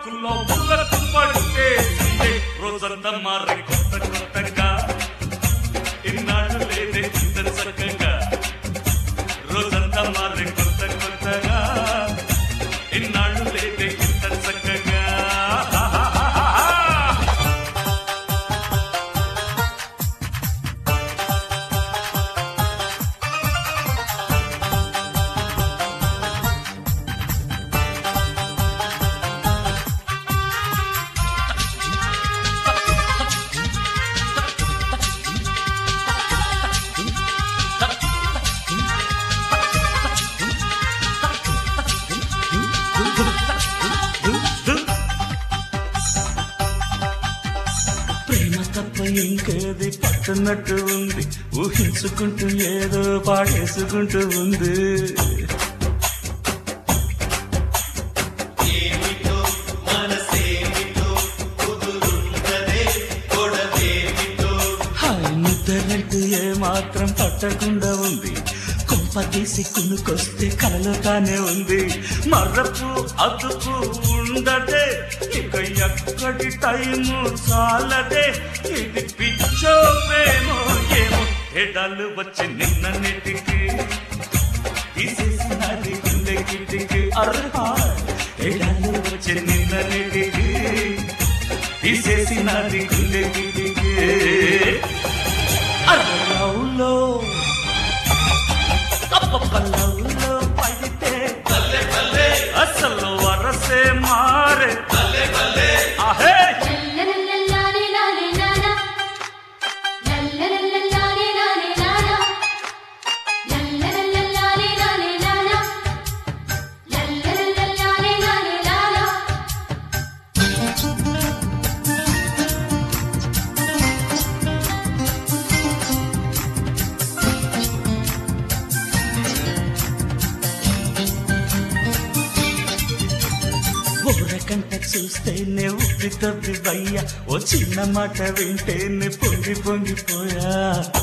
నాకులో ముళ్ళకు పట్టేసిందే రోజంతా మారే కొత్త కొత్తగా ఇన్నాళ్ళు లేదే ఇంత చక్కగా రోజంతా మారే కొత్త కొత్తగా ఇన్నాళ్ళు లేదే ఇంత చక్కగా ప్రేమ తప్ప ఇంకేది పట్టున్నట్టు ఉంది ఊహించుకుంటూ ఏదో పాడేసుకుంటూ ఉంది హాయ్ నిద్రంటూ ఏ మాత్రం పట్టకుండా ఉంది కొంప తీసి కునుకొస్తే కలలో తానే ఉంది మర్రపు అదుపు ఉండదే ఇక ఎక్కడి టైము చాలదే ఇది పిచ్చోమేమో ఏమో ఎడాలు వచ్చి నిన్న నెటికి తీసేసినది గుండె కిటికి అర్హా ఎడాలు వచ్చి నిన్న నెటికి తీసేసినది గుండె కిటికి అర్రవులో అప్పలవులో పడితే అసలు వరసే మారే అహే లల్లలల్లాలి లాలి లాలా. లల్లలల్లాలి లాలి లాలా. లల్లలల్లాలి లాలి లాలా. లల్లలల్లాలి లాలి లాలా. ఊరకంట చూస్తేనే ఉబ్బి తబ్బి బయ్యా ఓ చిన్న మాట వింటేనే పొంగి పొంగిపోయా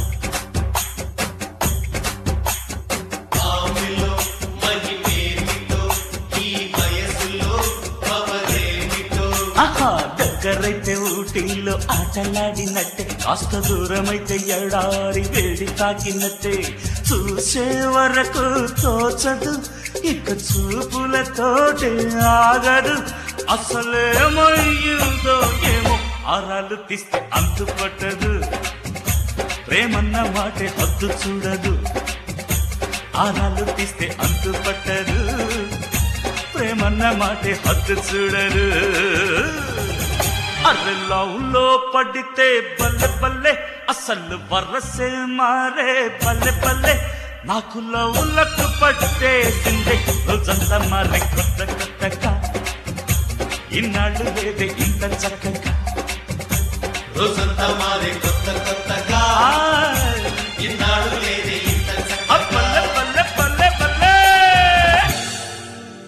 ఆహా దగ్గరైతే ఊటీలో ఆటలాడినట్టే కాస్త దూరమైతే ఎడారి వేడి తాకినట్టే చూసే వరకు తోచదు ఇక చూపులతోటి ఆగదు అసలేమయ్యిందో ఏమో ఆరాలు తీస్తే అంతు పట్టదు ప్రేమన్న మాటే హద్దు చూడదు ఆరాలు తీస్తే అంతు పట్టదు ప్రేమన్న మాటే హద్దు చూడరు అర్రె లవ్లో పడితే బల్లె బల్లె అసలు వరసే మారే బల్లె బల్లె నాకు లవ్లకు పట్టేసిందే రోజంతా మారే కొత్త కొత్తగా ఇన్నాళ్ళు లేదే ఇంత చక్కగా రోజంతా మారే